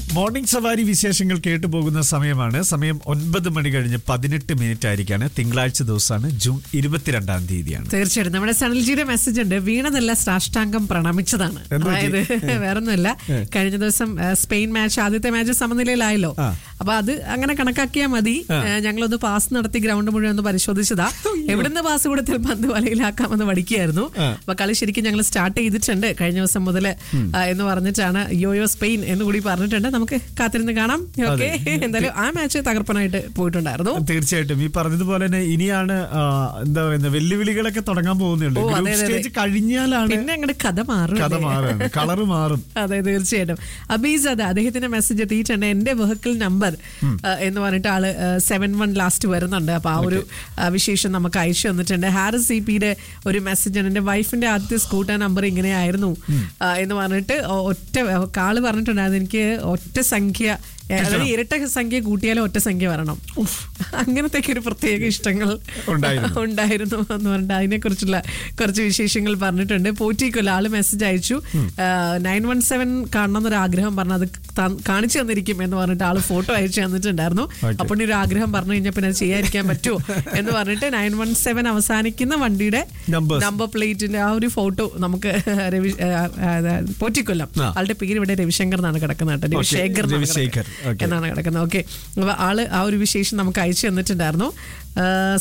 Morning സവാരി വിശേഷങ്ങൾ കേട്ടു പോകുന്ന സമയമാണ് സമയം ഒൻപത് മണി കഴിഞ്ഞ് പതിനെട്ട് മിനിറ്റ് ആയിരിക്കാണ് തിങ്കളാഴ്ച ദിവസമാണ് ജൂൺ ഇരുപത്തിരണ്ടാം തീയതിയാണ് തീർച്ചയായിട്ടും നമ്മുടെ സനൽജിയുടെ മെസ്സേജ് ഉണ്ട് വീണതല്ല സാഷ്ടാംഗം പ്രണമിച്ചതാണ് എന്ത് പറ്റി? അതായത് വേറൊന്നുമില്ല കഴിഞ്ഞ ദിവസം ആ, സ്പെയിൻ മാച്ച് ആദ്യത്തെ മാച്ച് സമനിലയിലായല്ലോ ആ. അപ്പൊ അത് അങ്ങനെ കണക്കാക്കിയാൽ മതി ആ, ഞങ്ങളൊന്ന് പാസ് നടത്തി ഗ്രൗണ്ട് മുഴുവൻ ഒന്ന് പരിശോധിച്ചതാ എവിടുന്ന് പാസ് കൊടുത്താൽ പന്ത് വലയിലാക്കാമെന്ന് പഠിക്കുകയായിരുന്നു അപ്പൊ കളി ശരിക്കും ഞങ്ങൾ സ്റ്റാർട്ട് ചെയ്തിട്ടുണ്ട് കഴിഞ്ഞ ദിവസം മുതൽ എന്ന് പറഞ്ഞിട്ടാണ് യോയോ സ്പെയിൻ എന്ന് കൂടി പറഞ്ഞിട്ടുണ്ട് നമുക്ക് കാത്തിരുന്ന് കാണാം ഓക്കെ എന്തായാലും ആ മാച്ച് തകർപ്പനായിട്ട് പോയിട്ടുണ്ടായിരുന്നു തീർച്ചയായിട്ടും ഈ പറഞ്ഞതുപോലെ തന്നെ ഇനിയാണ് ആ, എന്താ പറയുന്നത് വെല്ലുവിളികളൊക്കെ തുടങ്ങാൻ പോകുന്നുണ്ട് ഓ, അതെ, ഗ്രൂപ്പ് അതെ, അതെ. സ്റ്റേജ് കഴിഞ്ഞാലാണ് പിന്നെ അങ്ങോട്ട് കഥ മാറും കഥ മാറാണ് കളറ് മാറും അതെ തീർച്ചയായിട്ടും അബീസ് അതെ അദ്ദേഹത്തിന്റെ മെസ്സേജ് എത്തിയിട്ടുണ്ട് എന്റെ വെഹിക്കിൾ നമ്പർ എന്ന് പറഞ്ഞിട്ട് ആള് സെവൻ വൺ ലാസ്റ്റ് വരുന്നുണ്ട് അപ്പൊ ആ ഒരു ആ, വിശേഷം നമുക്ക് അയച്ചു തന്നിട്ടുണ്ട് ഹാരിസ് സി പിയുടെ ഒരു മെസ്സേജ് ആണ് എന്റെ വൈഫിന്റെ ആദ്യത്തെ സ്കൂട്ടർ നമ്പർ ഇങ്ങനെയായിരുന്നു ആ, എന്ന് പറഞ്ഞിട്ട് ഒ- ഒറ്റ കാള് പറഞ്ഞിട്ടുണ്ടായിരുന്നു എനിക്ക് ഒറ്റ സംഖ്യ അതായത് ഇരട്ട സംഖ്യ കൂട്ടിയാലും ഒറ്റ സംഖ്യ വരണം അങ്ങനത്തെ ഒരു പ്രത്യേക ഇഷ്ടങ്ങൾ ഉണ്ടായിരുന്നു. ഉണ്ടായിരുന്നു എന്ന് പറഞ്ഞിട്ട് അതിനെ കുറിച്ചുള്ള കുറച്ച് വിശേഷങ്ങൾ പറഞ്ഞിട്ടുണ്ട് പോറ്റിക്കൊല്ല ആള് മെസ്സേജ് അയച്ചു നയൻ വൺ സെവൻ കാണണം എന്നൊരു ആഗ്രഹം പറഞ്ഞു അത് ത- കാണിച്ചു തന്നിരിക്കും എന്ന് പറഞ്ഞിട്ട് ആള് ഫോട്ടോ അയച്ചു തന്നിട്ടുണ്ടായിരുന്നു Okay. അപ്പോൾ ഒരു ആഗ്രഹം പറഞ്ഞു കഴിഞ്ഞാൽ പിന്നെ അത് ചെയ്യാതിരിക്കാൻ പറ്റുമോ എന്ന് പറഞ്ഞിട്ട് നയൻ വൺ സെവൻ അവസാനിക്കുന്ന വണ്ടിയുടെ Numbers. നമ്പർ പ്ലേറ്റിന്റെ ആ ഒരു ഫോട്ടോ നമുക്ക് രവി ആ, ആ, ആ, പോറ്റിക്കൊല്ലം ആ. ആളുടെ പേര് ഇവിടെ രവിശങ്കർ എന്നാണ് കിടക്കുന്നത് കേട്ടോ രവിശേഖർ എന്നാണ് രവിശേഖർ. കിടക്കുന്നത്. Okay. എന്നാണ് കിടക്കുന്നത് ഓക്കെ അപ്പൊ ആള് ആ ഒരു വിശേഷം നമുക്ക് അയച്ചു തന്നിട്ടുണ്ടായിരുന്നു ആ,